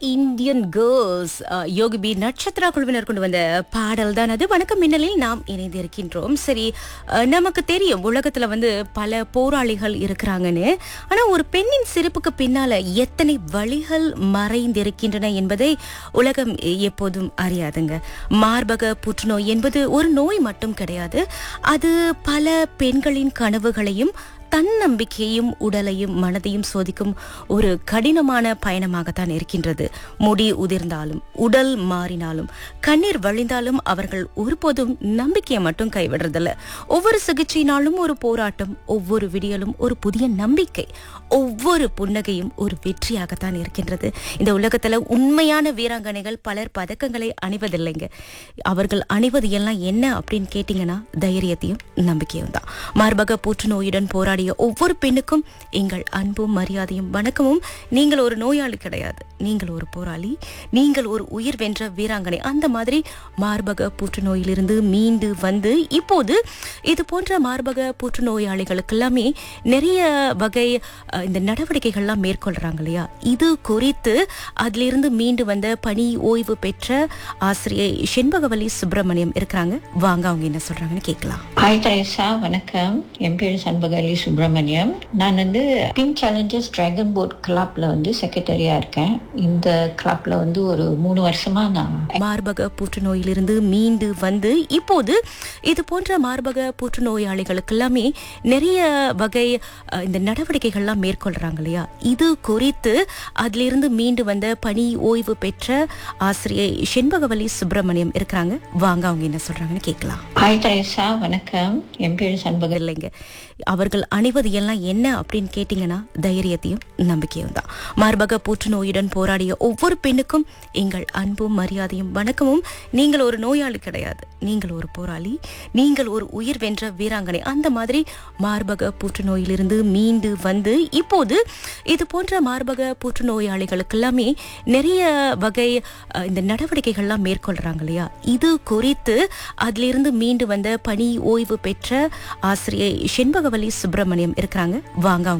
Indian girls Yogi B Natchatra குழுவினர் கொண்டு வந்த பாடல் தான் அது வணக்கம் மின்னலில் நாம் இணைந்திருக்கின்றோம் சரி அஹ், நமக்கு தெரியும் உலகத்துல வந்து பல போராளிகள் இருக்கிறாங்கன்னு ஆனா ஒரு பெண்ணின் சிரிப்புக்கு பின்னால எத்தனை வழிகள் மறைந்திருக்கின்றன என்பதை உலகம் எப்போதும் அறியாதுங்க மார்பக புற்றுநோய் என்பது ஒரு நோய் மட்டும் கிடையாது அது பல பெண்களின் கனவுகளையும் தன்னம்பிக்கையும் உடலையும் மனதையும் சோதிக்கும் ஒரு கடினமான பயணமாகத்தான் இருக்கின்றது முடி உதிர்ந்தாலும் உடல் மாறினாலும் கண்ணீர் வழிந்தாலும் அவர்கள் ஒருபோதும் நம்பிக்கையை மட்டும் கைவிடுறதில்ல ஒவ்வொரு சிகிச்சையினாலும் ஒரு போராட்டம் ஒவ்வொரு விடியலும் ஒரு புதிய நம்பிக்கை ஒவ்வொரு புன்னகையும் ஒரு வெற்றியாகத்தான் இருக்கின்றது இந்த உலகத்துல உண்மையான வீராங்கனைகள் பலர் பதக்கங்களை அணிவதில்லைங்க அவர்கள் அணிவது எல்லாம் என்ன அப்படின்னு கேட்டீங்கன்னா தைரியத்தையும் நம்பிக்கையும் தான் மார்பக புற்றுநோயுடன் போராடிய ஒவ்வொரு பெண்ணுக்கும் எங்கள் அன்பும் மரியாதையும் வணக்கமும் நீங்கள் ஒரு நோயாளி கிடையாது நீங்கள் ஒரு போராளி நீங்கள் ஒரு உயிர் வென்ற வீராங்கனை அந்த மாதிரி மார்பக புற்றுநோயிலிருந்து மீண்டு வந்து இப்போது இது போன்ற மார்பக புற்றுநோயாளிகளுக்கு எல்லாமே நிறைய வகை அஹ், இந்த நடவடிக்கைகள்லாம் மேற்கொள்றாங்க இல்லையா இது குறித்து அதிலிருந்து மீண்டு வந்த பணி ஓய்வு பெற்ற ஆசிரியை செண்பகவல்லி சுப்பிரமணியம் இருக்கிறாங்க வாங்க அவங்க என்ன சொல்றாங்கன்னு கேட்கலாம் ஹாய் தரேசா வணக்கம் என் பேர் சண்பகலி சுப்பிரமணியம் நான் வந்து பிங்க் சேலஞ்சர்ஸ் டிராகன் போட் கிளப்ல வந்து செக்ரட்டரியா இருக்கேன் இந்த கிளப்ல வந்து ஒரு மூணு வருஷமா நான் மார்பக புற்றுநோயிலிருந்து மீண்டு வந்து இப்போது இது போன்ற மார்பக புற்றுநோயாளிகளுக்கு எல்லாமே நிறைய வகை அஹ், இந்த நடவடிக்கைகள்லாம் மேற்கொள்றாங்க இல்லையா இது குறித்து அதிலிருந்து மீண்டு வந்த பணி ஓய்வு பெற்ற ஆசிரியை செண்பகவல்லி சுப்பிரமணியம் இருக்கிறாங்க வாங்க அவங்க என்ன சொல்றாங்கன்னு கேட்கலாம் ஹாய் தரேசா வணக்கம் என் பேர் சண்பக இல்லைங்க அவர்கள் அணிவது எல்லாம் என்ன அப்படின்னு கேட்டீங்கன்னா தைரியத்தையும் நம்பிக்கையும் தான் மார்பக புற்றுநோயுடன் போராடிய ஒவ்வொரு பெண்ணுக்கும் எங்கள் அன்பும் மரியாதையும் வணக்கமும் நீங்கள் ஒரு நோயாளி கிடையாது நீங்கள் ஒரு போராளி நீங்கள் ஒரு உயிர் வென்ற வீராங்கனை அந்த மாதிரி மார்பக புற்றுநோயிலிருந்து மீண்டு வந்து இப்போது இது போன்ற மார்பக புற்றுநோயாளிகளுக்கு எல்லாமே நிறைய வகை அஹ், இந்த நடவடிக்கைகள்லாம் மேற்கொள்றாங்க இல்லையா இது குறித்து அதிலிருந்து மீண்டு வந்த பணி ஓய்வு பெற்ற ஆசிரியை செண்பகவல்லி சுப்பிரமணியம் இருக்கிறாங்க வாங்க அவங்க